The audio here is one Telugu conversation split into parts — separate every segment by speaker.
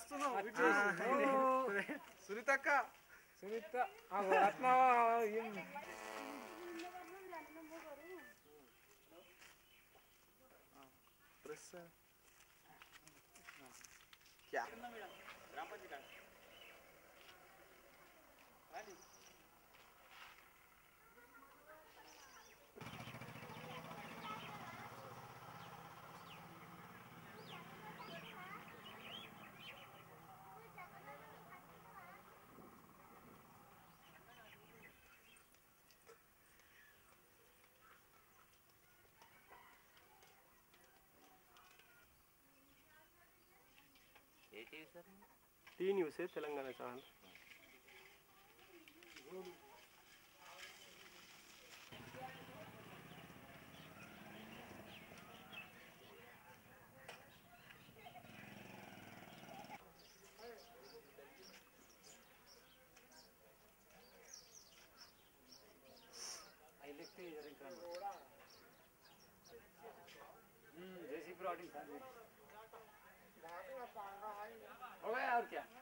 Speaker 1: వస్తున్నావు ఇటు
Speaker 2: ఆ,
Speaker 1: చూడు. ఓ, సునీతక్క
Speaker 2: సునీత అగో అట్లా ఏం
Speaker 1: ప్రెస్ క్యా
Speaker 2: T news Telangana channel JCB रॉडिंग हो गया और क्या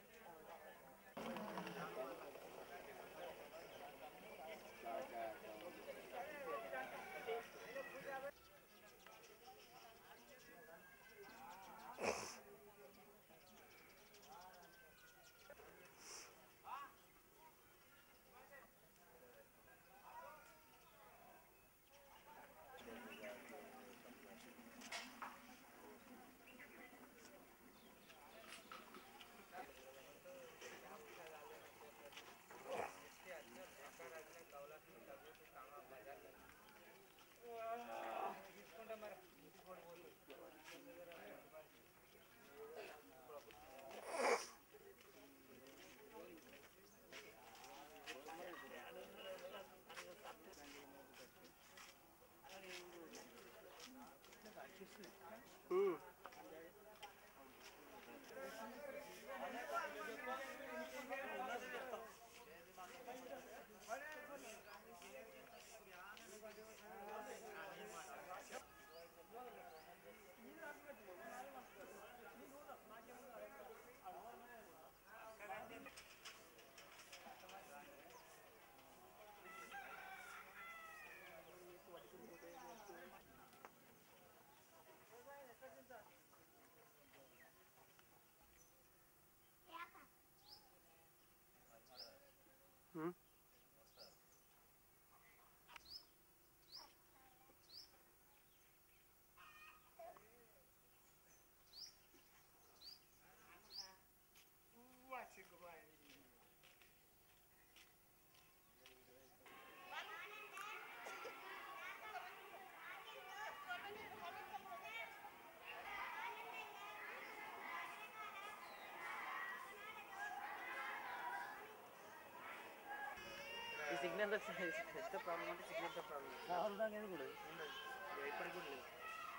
Speaker 3: ఈ సిగ్నల్ ఎంత ప్రాబ్లం అంటే సిగ్నల్తో ప్రాబ్లం రాహుల్ దాకా కూడా ఉండదు ఇప్పటికి కూడా లేదు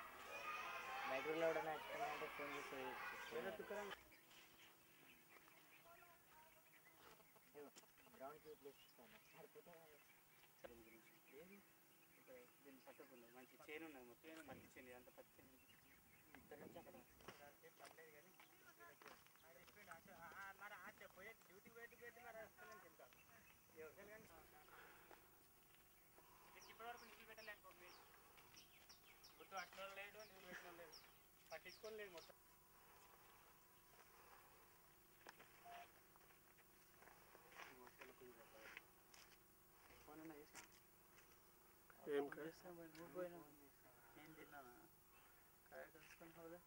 Speaker 3: మైక్రోలో ఎవడన్నా యాక్సిడెంట్ అంటే ఫోన్ చేసి గ్రౌండ్కి ప్లేస్
Speaker 2: దీన్ని పట్టుకుంది మంచి చైన్ ఉన్నది మొత్తం పత్తి చేను అంత పత్తి చేను
Speaker 3: ఇక్కడ నుంచి అక్కడ
Speaker 2: మరి ఆ పోయే డ్యూటీ పెట్టి పెట్టి మరి వస్తున్నాను ఇంకా ఇప్పటివరకు నీళ్ళు పెట్టలే అనుకో మీరు గుర్తు అట్లా లేదు నీళ్ళు పెట్టడం లేదు పట్టించుకొని లేదు మొత్తం ఫోన్ అన్నా చేసా
Speaker 1: ఏం
Speaker 2: నువ్వు పోయినా నేను తిన్నానా కాయ కలుసుకొని పోలే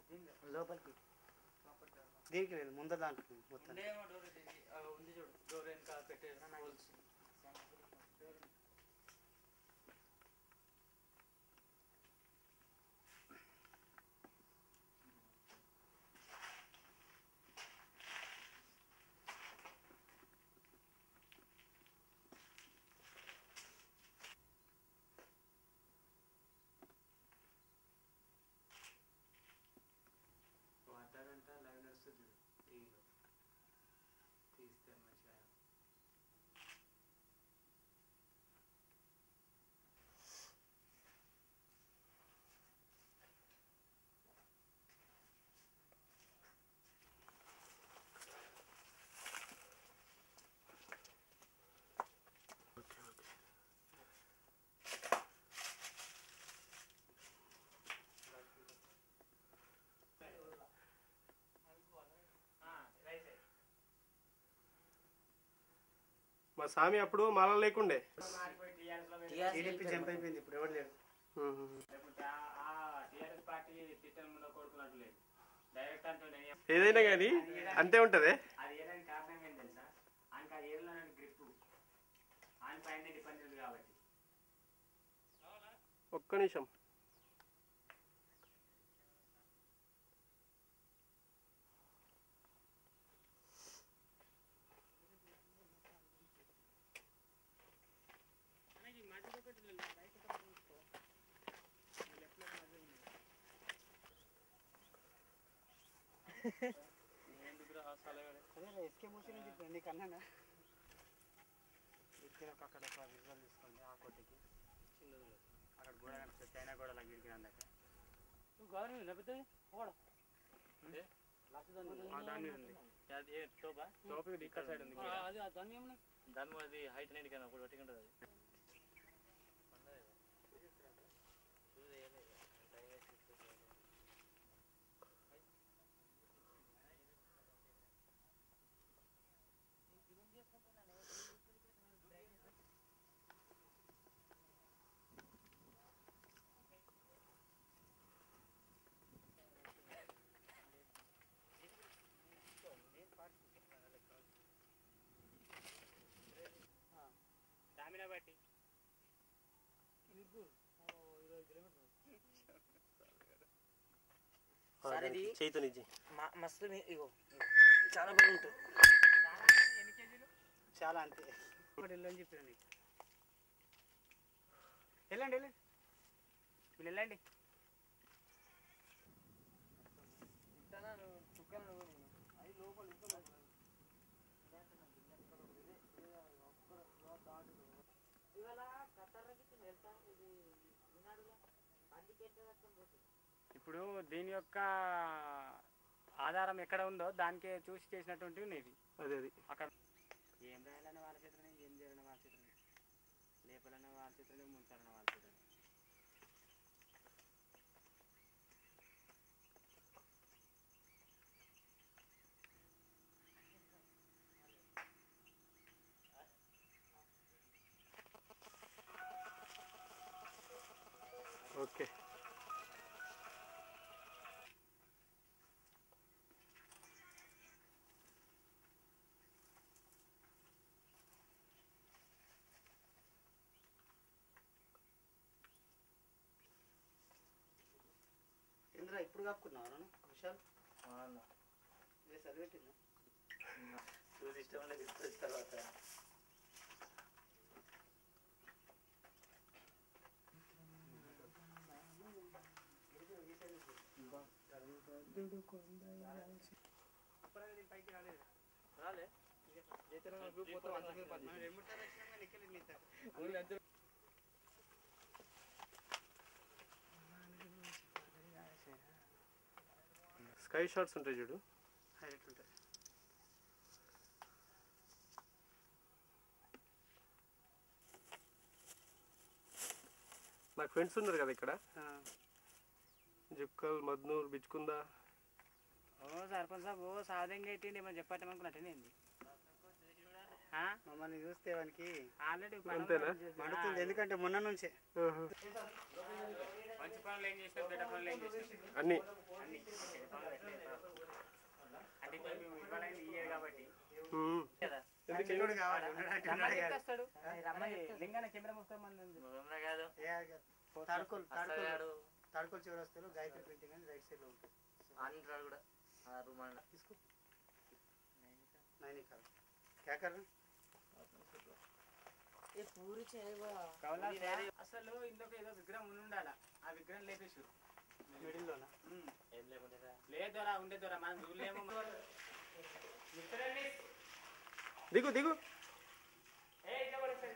Speaker 3: లోపలికి
Speaker 4: దీనికి లేదు ముందర దాంట్లో మొత్తం
Speaker 3: ఉండేమో డోర్ ఉంది చూడు డోర్ వెనక పెట్టే holes. ఓ అర్ధగంట లైవ్ నడుస్తుంది చూడు టీవీలో తీస్తే మంచిగా
Speaker 1: మా స్వామి అప్పుడు మాల లేకుండే
Speaker 2: మారిపోయి టీఆర్ఎస్ లో
Speaker 3: టీఆర్ఎస్
Speaker 4: టీడీపీ జంప్ అయిపోయింది ఇప్పుడు ఎవరు లేరు
Speaker 2: లేకుంటే ఆ- ఆ టీఆర్ఎస్ పార్టీ తిట్టని ముందు కొడుకున్నట్టు లేదు డైరెక్ట్ అంటుండే
Speaker 1: ఏదైనా కానీ అంతే ఉంటది
Speaker 2: అది ఏదైనా కారణం ఏం తెలుసా ఆయనకి ఆ ఏరియాలో గ్రిప్ ఆయన పైన డిపెండ్ ఉంది కాబట్టి
Speaker 1: ఒక్క నిమిషం
Speaker 4: అదే ఎస్కే మూసి నుంచి ఇప్పుడు నీకు అన్నానా ఇక్కడ ఒక అక్కడ ఒక విజువల్ తీసుకోండి ఆ కొట్టికి అక్కడ గోడ కనిపిస్తుంది చైనా గోడ లగ్గిరికి అందాక దాని మీద ఉంది
Speaker 2: టోపీ ఇక్కడ సైడ్ ఉంది
Speaker 3: దాని అది హైట్ నైట్ కదా ఒకటి పట్టుకుంటుంది అది
Speaker 2: స్టామినా బట్టి
Speaker 3: సరే ఇది
Speaker 1: చైతన్యజీ
Speaker 3: మ- మస్తు మీ- ఇగో చాలా బాగుంటుంది
Speaker 2: ఎన్ని కేజీలు
Speaker 4: చాలా అంతే ఒకటి వెళ్ళని చెప్పాను నీకు వెళ్ళండి వెళ్ళండి
Speaker 2: మీరు వెళ్ళండి ఇప్పుడు దీని యొక్క ఆధారం ఎక్కడ ఉందో దానికే చూసి చేసినటువంటి ఉన్నది
Speaker 1: అదే అది
Speaker 2: అక్కడ ఏం రాయాలన్న వాళ్ళ చేతనే ఏం చేయాలన్న వాళ్ళ చేతనే లేపాలన్న వాళ్ళ చేతనే ముంచాలన్న వాళ్ళ చేతనే
Speaker 1: ఓకే
Speaker 4: ఇంద్ర ఇప్పుడు కప్పుకున్నావు నాన్న విశాల్ ఇదే చదివెట్టిందా
Speaker 3: చూసి ఇష్టం లేదు తీసుకొచ్చిన తర్వాత రాలే
Speaker 1: స్కై షాట్స్ ఉంటాయి చూడు
Speaker 4: హైలైట్ ఉంటుంది
Speaker 1: నాకు ఫ్రెండ్స్ ఉన్నారు కదా ఇక్కడ
Speaker 4: ఆ,
Speaker 1: జుక్కల్ మద్నూర్ బిచ్కుందా
Speaker 2: ఓ సర్పంచ్ సాబ్ ఓ సాధంగా ఎట్టిండి ఏమో చెప్పట్టమనుకున్నట్టేనేంది
Speaker 4: మమ్మల్ని చూస్తే వానికి
Speaker 2: ఆల్రెడీ
Speaker 1: అంతేనా?
Speaker 4: మండుతుంది ఎందుకంటే మొన్న నుంచే
Speaker 1: ఆహా.
Speaker 2: మంచి పనులు ఏం చేసినావు చెడ్డ పనులు ఏం చేసినావు
Speaker 1: అన్నీ
Speaker 2: అన్ని చెడ్డ పనులు పెట్టలేదు అంటే ఇప్పుడు మేము ఇవ్వాలని ఇయ్యేది కాబట్టి
Speaker 1: ఉమ్. ఎందుకు
Speaker 4: చిన్నోడు కావాలి ఉండడానికి ఉన్నాడు కాదు.
Speaker 2: వస్తాడు
Speaker 3: రమ్మని
Speaker 2: లింగాన కెమెరా ముస్తాం మంది ఉంది
Speaker 3: కాదు
Speaker 4: ఏ ఆగు. తాడుకోలు తాడుకోలు
Speaker 3: అసలు
Speaker 4: తాడుకోలు చివరి వస్తారు గాయత్రి ప్రింటింగ్ అని రైట్ సైడ్ లో ఉంటుంది
Speaker 3: ఆంధ్రాడు కూడా ఆ రూమ్ అన్న
Speaker 4: తీసుకో నైన్ కాదు క్యా కర్ రहे?
Speaker 3: ఏ పూరి చేయవా
Speaker 2: కౌలా అసలు ఇందులో ఏదో విగ్రహం ఉండి ఉండాలా ఆ విగ్రహం లేపేసారు
Speaker 4: మిడిల్ లోనా
Speaker 3: ఏం లేకుండా
Speaker 2: లేదు దొరా ఉండే దొరా మనం చూడలేము మిత్రులండి
Speaker 1: దిగు దిగు
Speaker 2: ఏ ఇట్లా పడుతుంది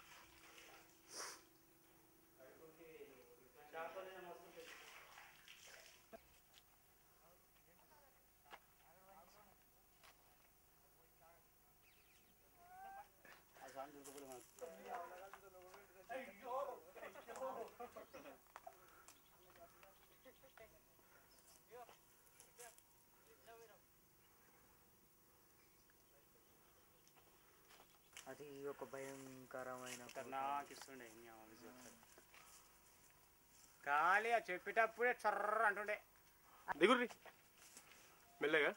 Speaker 3: అది ఒక భయంకరమైన
Speaker 2: నాకు ఇస్తుండే నీ అమ్మ విజయ్ ఒకసారి. ఖాళీ ఆ చెప్పేటప్పుడే చర్ర అంటుండే
Speaker 1: దిగుర్రి మెల్లగా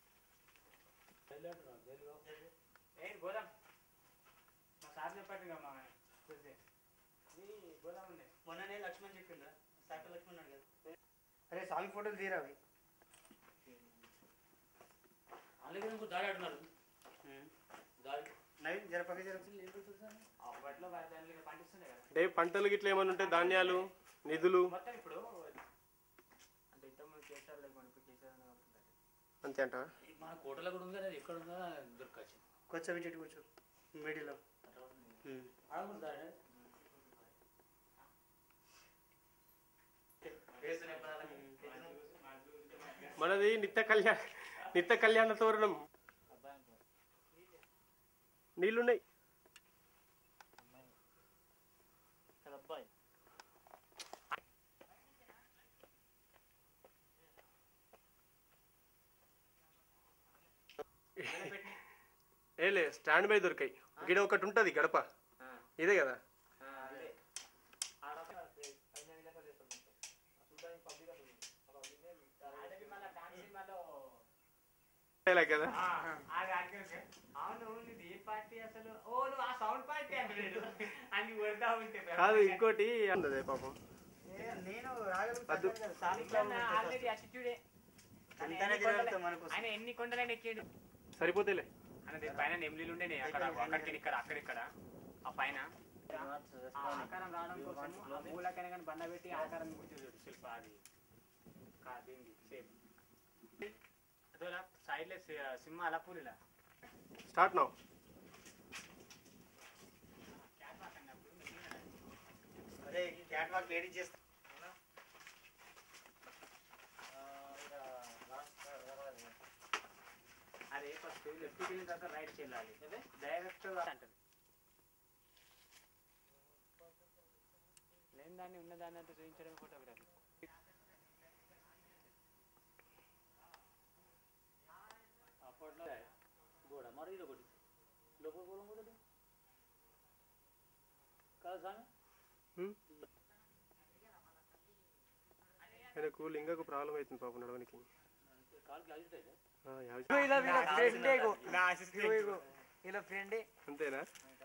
Speaker 2: ఏ గోదాం మా సార్ చెప్పాడు కదా మా చూసి. ఇది గోదాం ఉండే
Speaker 4: మొన్ననే లక్ష్మణ్ చెప్పిండ్రా సాక లక్ష్మణ్ అన్నాడు కదా అరే సాంగ్ ఫోటోలు తీరా అవి
Speaker 3: అలాగే దాడి ఆడుతున్నారు దాడి
Speaker 4: నవీన్ జర పక్క జర
Speaker 2: అప్పట్లో దానికి పండిస్తుండే కదా
Speaker 1: అంటే పంటలు గిట్ల ఏమైనా ఉంటే ధాన్యాలు నిధులు
Speaker 2: మొత్తం ఇప్పుడు
Speaker 3: అంటే ఇంతకుముందు చేస్తారు లేకపోతే ఇప్పుడు చేశారని అనుకుంటారు
Speaker 1: అంతే అంటావా
Speaker 5: మన కోటలో కూడా ఉంది కదా అది ఎక్కడ ఉందో దొరకచ్చు
Speaker 4: కూర్చో ఇటు కూర్చో మిడిల్ లో
Speaker 1: మనది నిత్య కళ్యాణ నిత్య కళ్యాణ తోరణం నీళ్ళున్నాయి
Speaker 3: అబ్బాయి
Speaker 1: ఏలే స్టాండ్ బై దొరికాయి గిడ ఒకటి ఉంటుంది గడప ఇదే కదా
Speaker 3: అదే
Speaker 2: ఆడది మళ్ళా డాన్స్ సినిమాలో
Speaker 1: ఇలా కదా
Speaker 2: ఆ, అది ఆడికి అవును ఇది ఏ పార్టీ అసలు ఓ నువ్వు ఆ సౌండ్ పార్టీ అంటాడు అని కొడతా ఉంటే
Speaker 1: కాదు ఇంకోటి అన్నదే పాపం
Speaker 4: ఏ, నేను
Speaker 1: వద్దు.
Speaker 4: రాగలుగుతాను సాంగ్
Speaker 2: ఆల్రెడీ అసిట్యూడే
Speaker 4: అంతనే తిరగలుగుతాం మనకు
Speaker 2: ఆయన ఎన్ని కొండలైన ఎక్కాడు
Speaker 1: సరిపోతేలే
Speaker 2: అన్నది పైన నెమ్లీలు ఉండేనే అక్కడ అక్కడికి ఇక్కడ అక్కడిక్కడ ఆ పైన ఆ ఆకారం రావడం కోసం ఆ మూలకైనా కానీ బండ పెట్టి ఆకారం గుర్తు శిల్ప అది కా- దీనికి సేమ్ అదోలా సైడ్ లో సింహ అలా పూరిలా
Speaker 1: స్టార్ట్ నౌ
Speaker 4: అరే క్యాట్ వాక్ లేడీ చేస్తా
Speaker 2: అదే ఫస్ట్ లెఫ్ట్ వెళ్ళిన తర్వాత రైట్ వెళ్ళాలి డైరెక్ట్ అంటది లేని దాన్ని ఉన్న దాన్ని అంతా చూపించడం ఫోటోగ్రఫీ
Speaker 5: అప్పట్లో గోడ మరి ఇది ఒకటి లోపల పొలం ఒకటి కాదు స్వామి
Speaker 1: ఆయనకు లింగకు ప్రాబ్లం అవుతుంది పాపం నడవనికి
Speaker 5: కాలుకి అజిట్ అయితే
Speaker 1: ఆ, యావ-
Speaker 3: ఇలా వీళ్ళ ఫ్రెండే ఇలా ఫ్రెండే
Speaker 1: అంతేనా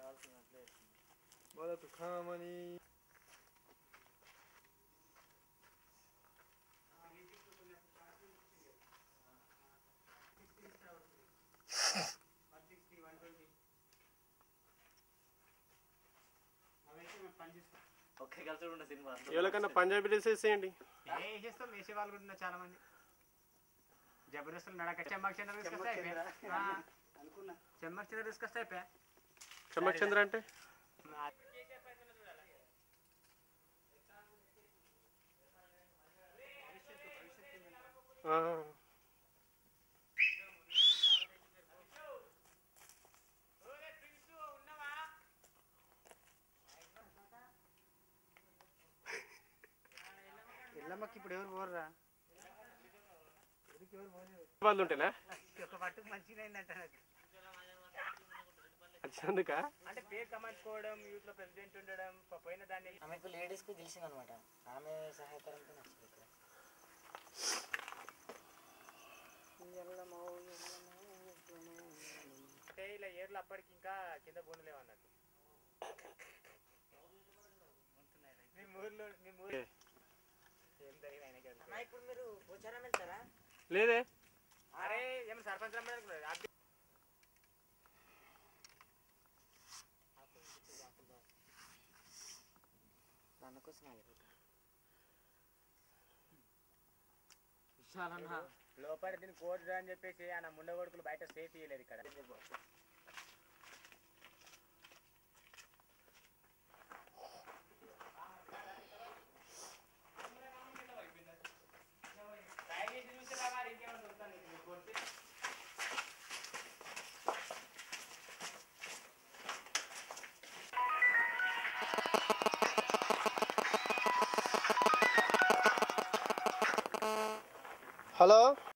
Speaker 3: ఒకే కలిసి ఉన్న సినిమా
Speaker 1: ఎవరికన్నా పంజాబీ డ్రెస్ వేసేయండి
Speaker 2: ఏ చేస్తాం వేసే వాళ్ళు కూడా ఉన్నారు చాలా మంది జబర్దస్తులు నడక చెమ్మక్ చంద్ర తీసుకొస్తే అయిపోయా ఆ,
Speaker 4: అనుకున్నా
Speaker 2: చెమ్మక్ చంద్ర తీసుకొస్తే అయిపోయా
Speaker 1: చమ్మక్ చంద్ర అంటే ఆ,
Speaker 4: ఎల్లమ్మకి ఇప్పుడు ఎవరు పోర్రా
Speaker 1: వాళ్ళు ఉంటేనా
Speaker 4: ఒక పట్టుకు మంచిగా అయిందంట నాకు
Speaker 1: అది అందుక
Speaker 2: అంటే పేరు కమార్చుకోవడం యూత్ లో ప్రెసిడెంట్ ఉండడం ప- పోయిన దాన్ని
Speaker 3: ఆమెకు లేడీస్కు తెలిసింది అనమాట ఆమె సహాయకరంతో నచ్చింది ఇక్కడ
Speaker 2: అంటే ఇలా ఏర్లు అప్పటికి ఇంకా కింద పోనలేవు అన్నట్టు మీ ఊర్లో మీ ఊరు ఏం జరిగింది ఆయనకి తెలుసు.
Speaker 3: అన్న ఇప్పుడు మీరు పోచారం వెళ్తారా
Speaker 1: లేదే
Speaker 2: అరే ఏమైనా సర్పంచ్ రమ్మని అభ్య-
Speaker 3: దానికోసం విశాలన్న
Speaker 2: లోపల దీన్ని కోర్టు అని చెప్పేసి ఆయన ముండ కొడుకులు బయట సేఫ్ ఇయ్యలేదు ఇక్కడ
Speaker 1: హలో